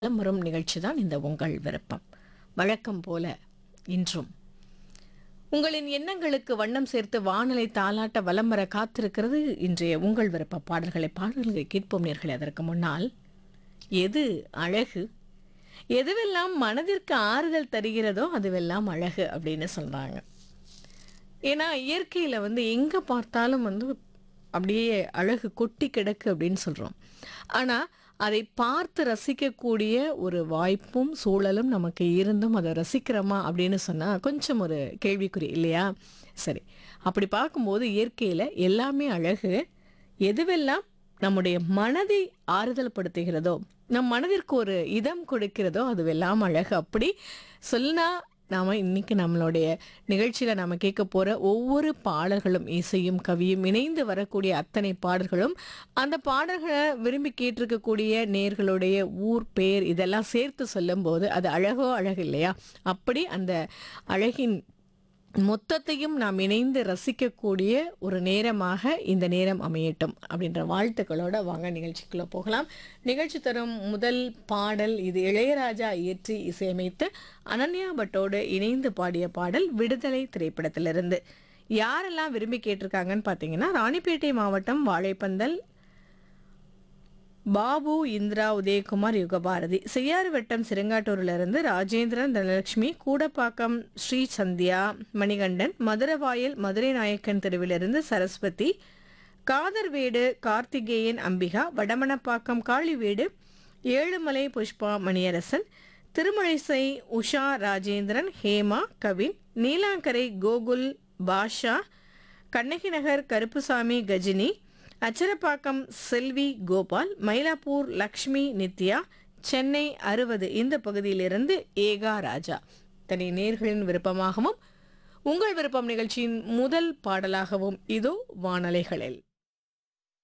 வலம் வரும் நிகழ்ச்சி தான் இந்த உங்கள் விருப்பம் வழக்கம் போல இன்றும் உங்களின் எண்ணங்களுக்கு வண்ணம் சேர்த்து வானலை தாலாட்ட வலம் வர காத்திருக்கிறது இன்றைய உங்கள் விருப்ப பாடல்களை பாடல்களை கேட்போம் நேர்களே அதற்கு முன்னால் எது அழகு எதுவெல்லாம் மனதிற்கு ஆறுதல் தருகிறதோ அதுவெல்லாம் அழகு அப்படின்னு சொல்றாங்க ஏன்னா இயற்கையில் வந்து எங்கே பார்த்தாலும் வந்து அப்படியே அழகு கொட்டி கிடக்கு அப்படின்னு சொல்கிறோம் ஆனால் அதை பார்த்து ரசிக்கக்கூடிய ஒரு வாய்ப்பும் சூழலும் நமக்கு இருந்தும் அதை ரசிக்கிறோமா அப்படின்னு சொன்னால் கொஞ்சம் ஒரு கேள்விக்குறி இல்லையா சரி அப்படி பார்க்கும்போது இயற்கையில் எல்லாமே அழகு எதுவெல்லாம் நம்முடைய மனதை ஆறுதல் படுத்துகிறதோ நம் மனதிற்கு ஒரு இதம் கொடுக்கிறதோ அதுவெல்லாம் அழகு அப்படி சொன்னா நாம் இன்னைக்கு நம்மளுடைய நிகழ்ச்சியில் நாம் கேட்க போகிற ஒவ்வொரு பாடல்களும் இசையும் கவியும் இணைந்து வரக்கூடிய அத்தனை பாடல்களும் அந்த பாடல்களை விரும்பி கேட்டிருக்கக்கூடிய நேர்களுடைய ஊர் பேர் இதெல்லாம் சேர்த்து சொல்லும்போது அது அழகோ அழகு இல்லையா அப்படி அந்த அழகின் மொத்தத்தையும் நாம் இணைந்து ரசிக்கக்கூடிய ஒரு நேரமாக இந்த நேரம் அமையட்டும் அப்படின்ற வாழ்த்துக்களோட வாங்க நிகழ்ச்சிக்குள்ள போகலாம் நிகழ்ச்சி தரும் முதல் பாடல் இது இளையராஜா இயற்றி இசையமைத்து அனன்யா பட்டோடு இணைந்து பாடிய பாடல் விடுதலை திரைப்படத்திலிருந்து யாரெல்லாம் விரும்பி கேட்டிருக்காங்கன்னு பார்த்தீங்கன்னா ராணிப்பேட்டை மாவட்டம் வாழைப்பந்தல் பாபு இந்திரா உதயகுமார் யுகபாரதி செய்யாறு வட்டம் சிறுங்காட்டூரிலிருந்து ராஜேந்திரன் தனலட்சுமி கூடப்பாக்கம் ஸ்ரீ சந்தியா மணிகண்டன் மதுரவாயல் மதுரை நாயக்கன் தெருவிலிருந்து சரஸ்வதி காதர்வேடு கார்த்திகேயன் அம்பிகா வடமணப்பாக்கம் காளிவீடு ஏழுமலை புஷ்பா மணியரசன் திருமழிசை உஷா ராஜேந்திரன் ஹேமா கவின் நீலாங்கரை கோகுல் பாஷா கண்ணகி நகர் கருப்புசாமி கஜினி அச்சரப்பாக்கம் செல்வி கோபால் மயிலாப்பூர் லக்ஷ்மி நித்யா சென்னை அறுபது இந்த பகுதியிலிருந்து ஏகா ராஜா தனி நேர்களின் விருப்பமாகவும் உங்கள் விருப்பம் நிகழ்ச்சியின் முதல் பாடலாகவும் இதோ வானலைகளில்